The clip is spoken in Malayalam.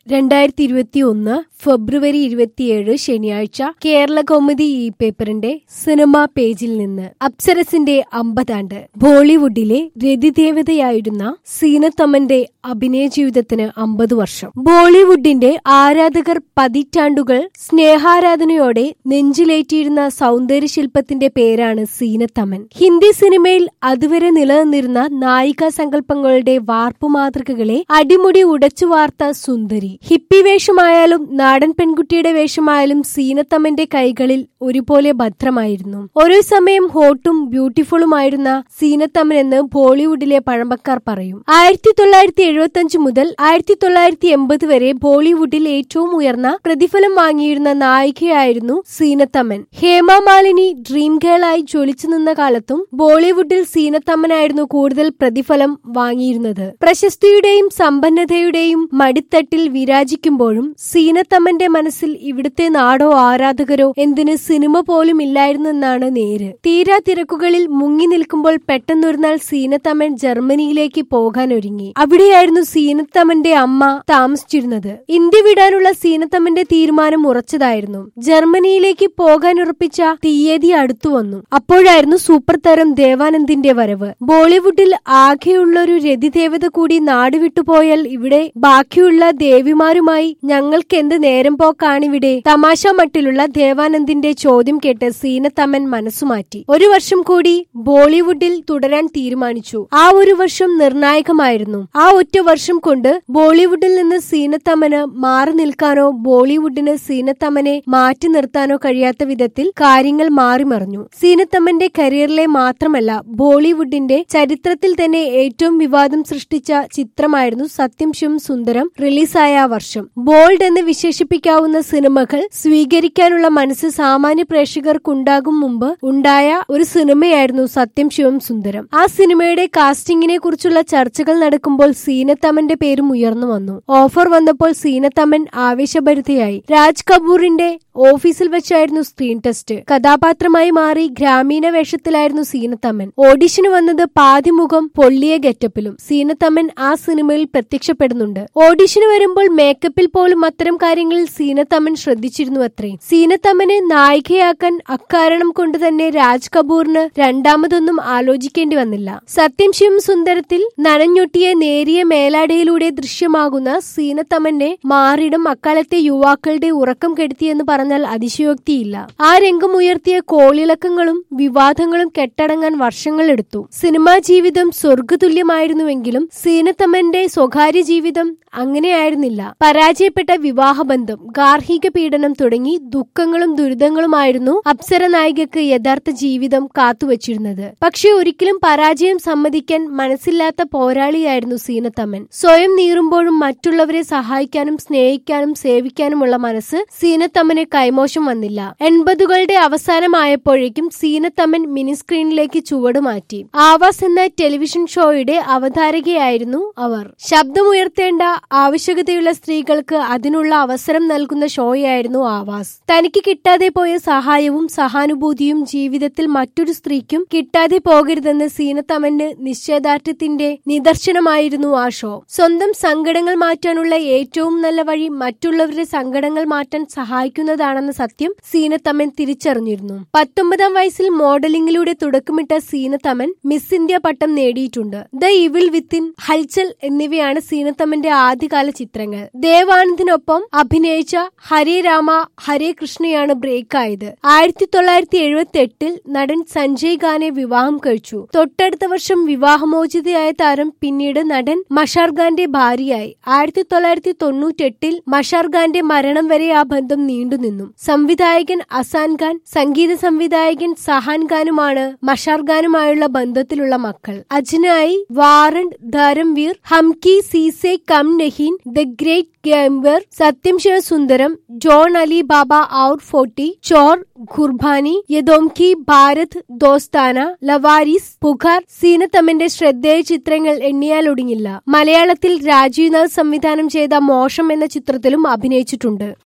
രണ്ടായിരത്തി ഇരുപത്തി ഒന്ന് ഫെബ്രുവരി ഇരുപത്തിയേഴ് ശനിയാഴ്ച കേരള കൗമുദി ഈ പേപ്പറിന്റെ സിനിമാ പേജിൽ നിന്ന് അപ്സരസിന്റെ അമ്പതാണ്ട് ബോളിവുഡിലെ രതിദേവതയായിരുന്ന സീനത്തമ്മന്റെ അഭിനയ ജീവിതത്തിന് അമ്പത് വർഷം ബോളിവുഡിന്റെ ആരാധകർ പതിറ്റാണ്ടുകൾ സ്നേഹാരാധനയോടെ നെഞ്ചിലേറ്റിയിരുന്ന സൗന്ദര്യശില്പത്തിന്റെ പേരാണ് സീനത്തമ്മൻ ഹിന്ദി സിനിമയിൽ അതുവരെ നിലനിന്നിരുന്ന നായികാ സങ്കല്പങ്ങളുടെ വാർപ്പു മാതൃകകളെ അടിമുടി ഉടച്ചു വാർത്ത സുന്ദരി ഹിപ്പി വേഷമായാലും നാടൻ പെൺകുട്ടിയുടെ വേഷമായാലും സീനത്തമ്മന്റെ കൈകളിൽ ഒരുപോലെ ഭദ്രമായിരുന്നു ഒരു സമയം ഹോട്ടും ബ്യൂട്ടിഫുളുമായിരുന്ന സീനത്തമ്മൻ എന്ന് ബോളിവുഡിലെ പഴമക്കാർ പറയും ആയിരത്തി തൊള്ളായിരത്തി എഴുപത്തി അഞ്ച് മുതൽ ആയിരത്തി തൊള്ളായിരത്തി എൺപത് വരെ ബോളിവുഡിൽ ഏറ്റവും ഉയർന്ന പ്രതിഫലം വാങ്ങിയിരുന്ന നായികയായിരുന്നു സീനത്തമ്മൻ ഹേമമാലിനി ഡ്രീം ഗേളായി ജ്വലിച്ചു നിന്ന കാലത്തും ബോളിവുഡിൽ സീനത്തമ്മനായിരുന്നു കൂടുതൽ പ്രതിഫലം വാങ്ങിയിരുന്നത് പ്രശസ്തിയുടെയും സമ്പന്നതയുടെയും മടിത്തട്ടിൽ വിരാജിക്കുമ്പോഴും സീനത്തമ്മന്റെ മനസ്സിൽ ഇവിടുത്തെ നാടോ ആരാധകരോ എന്തിന് സിനിമ പോലും ഇല്ലായിരുന്നെന്നാണ് നേര് തീരാ തിരക്കുകളിൽ മുങ്ങി നിൽക്കുമ്പോൾ പെട്ടെന്നൊരു നാൾ സീനത്തമ്മൻ ജർമ്മനിയിലേക്ക് പോകാൻ ഒരുങ്ങി അവിടെയായിരുന്നു സീനത്തമ്മന്റെ അമ്മ താമസിച്ചിരുന്നത് ഇന്ത്യ വിടാനുള്ള സീനത്തമ്മന്റെ തീരുമാനം ഉറച്ചതായിരുന്നു ജർമ്മനിയിലേക്ക് പോകാൻ ഉറപ്പിച്ച തീയതി അടുത്തു വന്നു അപ്പോഴായിരുന്നു സൂപ്പർ താരം ദേവാനന്ദിന്റെ വരവ് ബോളിവുഡിൽ ആകെയുള്ള ഒരു രതിദേവത കൂടി നാടുവിട്ടുപോയാൽ ഇവിടെ ബാക്കിയുള്ള ദേവിമാരുമായി ഞങ്ങൾക്ക് എന്ത് നേരം പോക്കാണിവിടെ തമാശ മട്ടിലുള്ള ദേവാനന്ദിന്റെ ചോദ്യം കേട്ട് സീനത്തമ്മൻ മനസ്സുമാറ്റി ഒരു വർഷം കൂടി ബോളിവുഡിൽ തുടരാൻ തീരുമാനിച്ചു ആ ഒരു വർഷം നിർണായകമായിരുന്നു ആ ഒറ്റ വർഷം കൊണ്ട് ബോളിവുഡിൽ നിന്ന് സീനത്തമ്മന് മാറി നിൽക്കാനോ ബോളിവുഡിന് സീനത്തമ്മനെ മാറ്റി നിർത്താനോ കഴിയാത്ത വിധത്തിൽ കാര്യങ്ങൾ മാറിമറിഞ്ഞു സീനത്തമ്മന്റെ കരിയറിലെ മാത്രമല്ല ബോളിവുഡിന്റെ ചരിത്രത്തിൽ തന്നെ ഏറ്റവും വിവാദം സൃഷ്ടിച്ച ചിത്രമായിരുന്നു സത്യം ശിവം സുന്ദരം റിലീസായ ആ വർഷം ബോൾഡ് എന്ന് വിശേഷിപ്പിക്കാവുന്ന സിനിമകൾ സ്വീകരിക്കാനുള്ള മനസ്സ് സാമാന്യ പ്രേക്ഷകർക്കുണ്ടാകും മുമ്പ് ഉണ്ടായ ഒരു സിനിമയായിരുന്നു സത്യം ശിവം സുന്ദരം ആ സിനിമയുടെ കാസ്റ്റിംഗിനെ കുറിച്ചുള്ള ചർച്ചകൾ നടക്കുമ്പോൾ സീനത്തമ്മന്റെ പേരും ഉയർന്നു വന്നു ഓഫർ വന്നപ്പോൾ സീനത്തമ്മൻ ആവേശഭരിതയായി രാജ് കപൂറിന്റെ ഓഫീസിൽ വെച്ചായിരുന്നു സ്ക്രീൻ ടെസ്റ്റ് കഥാപാത്രമായി മാറി ഗ്രാമീണ വേഷത്തിലായിരുന്നു സീനത്തമ്മൻ ഓഡിഷന് വന്നത് പാതിമുഖം പൊള്ളിയ ഗെറ്റപ്പിലും സീനത്തമ്മൻ ആ സിനിമയിൽ പ്രത്യക്ഷപ്പെടുന്നുണ്ട് ഓഡിഷന് വരുമ്പോൾ മേക്കപ്പിൽ പോലും അത്തരം കാര്യങ്ങളിൽ സീനത്തമ്മൻ ശ്രദ്ധിച്ചിരുന്നു അത്രേ സീനത്തമ്മനെ നായികയാക്കാൻ അക്കാരണം കൊണ്ട് തന്നെ രാജ് കപൂറിന് രണ്ടാമതൊന്നും ആലോചിക്കേണ്ടി വന്നില്ല സത്യം ശിവം സുന്ദരത്തിൽ നനഞ്ഞൊട്ടിയ നേരിയ മേലാടയിലൂടെ ദൃശ്യമാകുന്ന സീനത്തമ്മന്റെ മാറിടം അക്കാലത്തെ യുവാക്കളുടെ ഉറക്കം കെടുത്തിയെന്ന് പറഞ്ഞാൽ അതിശയോക്തിയില്ല ആ രംഗം ഉയർത്തിയ കോളിളക്കങ്ങളും വിവാദങ്ങളും കെട്ടടങ്ങാൻ വർഷങ്ങളെടുത്തു സിനിമാ ജീവിതം സ്വർഗതുല്യമായിരുന്നുവെങ്കിലും സീനത്തമ്മന്റെ സ്വകാര്യ ജീവിതം അങ്ങനെയായിരുന്നില്ല പരാജയപ്പെട്ട വിവാഹബന്ധം ഗാർഹിക പീഡനം തുടങ്ങി ദുഃഖങ്ങളും ദുരിതങ്ങളുമായിരുന്നു അപ്സര നായികക്ക് യഥാർത്ഥ ജീവിതം കാത്തുവച്ചിരുന്നത് പക്ഷെ ഒരിക്കലും പരാജയം സമ്മതിക്കാൻ മനസ്സില്ലാത്ത പോരാളിയായിരുന്നു സീനത്തമ്മൻ സ്വയം നീറുമ്പോഴും മറ്റുള്ളവരെ സഹായിക്കാനും സ്നേഹിക്കാനും സേവിക്കാനുമുള്ള മനസ്സ് സീനത്തമ്മന് കൈമോശം വന്നില്ല എൺപതുകളുടെ അവസാനമായപ്പോഴേക്കും സീനത്തമ്മൻ മിനി സ്ക്രീനിലേക്ക് ചുവടുമാറ്റി ആവാസ് എന്ന ടെലിവിഷൻ ഷോയുടെ അവതാരകയായിരുന്നു അവർ ശബ്ദമുയർത്തേണ്ട ആവശ്യകതയുള്ള സ്ത്രീകൾക്ക് അതിനുള്ള അവസരം നൽകുന്ന ഷോയായിരുന്നു ആവാസ് തനിക്ക് കിട്ടാതെ പോയ സഹായവും സഹാനുഭൂതിയും ജീവിതത്തിൽ മറ്റൊരു സ്ത്രീക്കും കിട്ടാതെ പോകരുതെന്ന് സീനത്തമ്മന് നിശ്ചയദാർഢ്യത്തിന്റെ നിദർശനമായിരുന്നു ആ ഷോ സ്വന്തം സങ്കടങ്ങൾ മാറ്റാനുള്ള ഏറ്റവും നല്ല വഴി മറ്റുള്ളവരുടെ സങ്കടങ്ങൾ മാറ്റാൻ സഹായിക്കുന്നതാണെന്ന സത്യം സീനത്തമ്മൻ തിരിച്ചറിഞ്ഞിരുന്നു പത്തൊമ്പതാം വയസ്സിൽ മോഡലിംഗിലൂടെ തുടക്കമിട്ട സീനത്തമ്മൻ മിസ് ഇന്ത്യ പട്ടം നേടിയിട്ടുണ്ട് ദ ഇവിൾ വിത്തിൻ ഹൽച്ചൽ എന്നിവയാണ് സീനത്തമ്മന്റെ ആദ്യകാല ചിത്രങ്ങൾ ദേവാനന്ദിനൊപ്പം അഭിനയിച്ച ഹരേ രാമ ഹരേ കൃഷ്ണയാണ് ബ്രേക്ക് ആയത് ആയിരത്തി തൊള്ളായിരത്തി എഴുപത്തി എട്ടിൽ നടൻ സഞ്ജയ് ഖാനെ വിവാഹം കഴിച്ചു തൊട്ടടുത്ത വർഷം വിവാഹമോചിതയായ താരം പിന്നീട് നടൻ മഷാർ ഖാന്റെ ഭാര്യയായി ആയിരത്തി തൊള്ളായിരത്തി തൊണ്ണൂറ്റി എട്ടിൽ മഷാർ ഖാന്റെ മരണം വരെ ആ ബന്ധം നീണ്ടുനിന്നു സംവിധായകൻ അസാൻ ഖാൻ സംഗീത സംവിധായകൻ സഹാൻ ഖാനുമാണ് മഷാർ ഖാനുമായുള്ള ബന്ധത്തിലുള്ള മക്കൾ അജ്നായി warrant Dharamveer Hum Ki Sise Kum Nahin the great gambler Satyam Shiva Sundaram John Ali Baba ഔട്ട് ഫോർട്ടി ചോർ ഖുർബാനി യദോംകി ഭാരത് ദോസ്താന ലവാരിസ് പുഖാർ സീനത്തമ്മന്റെ ശ്രദ്ധേയ ചിത്രങ്ങൾ എണ്ണിയാലൊടുങ്ങില്ല മലയാളത്തിൽ രാജീവ് നാഥ് സംവിധാനം ചെയ്ത മോഷം എന്ന ചിത്രത്തിലും അഭിനയിച്ചിട്ടുണ്ട്